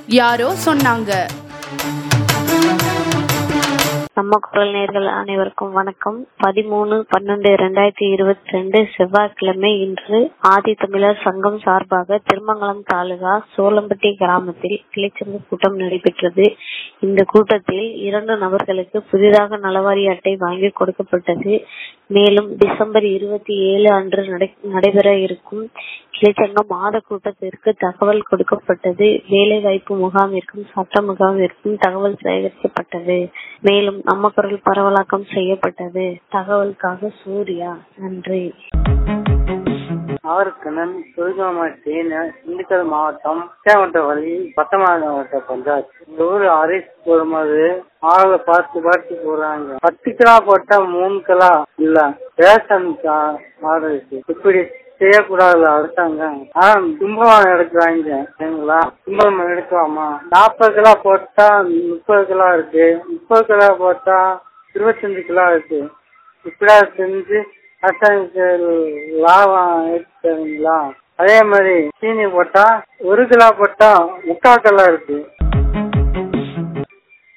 யாரோ சொன்னாங்க நம்ம குரல் நேர்கள் அனைவருக்கும் வணக்கம் பதிமூணு பன்னெண்டு இரண்டாயிரத்தி இருபத்தி ரெண்டு செவ்வாய்க்கிழமை இன்று ஆதி தமிழர் சங்கம் சார்பாக திருமங்கலம் தாலுகா சோளம்பட்டி கிராமத்தில் கிளைச்சங்க கூட்டம் நடைபெற்றது இந்த கூட்டத்தில் இரண்டு நபர்களுக்கு புதிதாக நலவாரி அட்டை வாங்கி கொடுக்கப்பட்டது மேலும் டிசம்பர் இருபத்தி ஏழு அன்று நடை- நடைபெற இருக்கும் கிளைச்சங்க மாத கூட்டத்திற்கு தகவல் கொடுக்கப்பட்டது வேலை வாய்ப்பு முகாமிற்கும் சட்ட முகாமிற்கும் தகவல் சேகரிக்கப்பட்டது மேலும் நம்ம குரல் பரவலாக்கம் செய்யப்பட்டது தகவலுக்காக சூர்யா நன்றி ஆறுக்கண்ணன் சுருகமாட்டி திண்டுக்கல் மாவட்டம் சேவட்ட வழி பத்தொன்பது மாவட்ட பஞ்சாயத்து இந்த ஊர் அரிசி போடும்போது ஆளை பார்த்து பார்த்து போறாங்க பத்து கிலோ போட்டா மூணு கிலோ இல்ல ரேஷன் ஆர்டர் இருக்கு இப்படி செய்யக்கூடாது அரசாங்கம் ஆனா கும்பகம் எடுக்கிறாங்க சரிங்களா கும்பகம் எடுக்கலாமா நாற்பது கிலோ போட்டா முப்பது கிலோ இருக்கு முப்பது கிலோ போட்டா இருபத்தஞ்சு கிலோ இருக்கு இப்படியா செஞ்சு அரசாங்கத்துக்கு லாபம் எடுத்துங்களா அதே மாதிரி சீனி போட்டா ஒரு கிலோ போட்டா முக்கால் கிலோ இருக்கு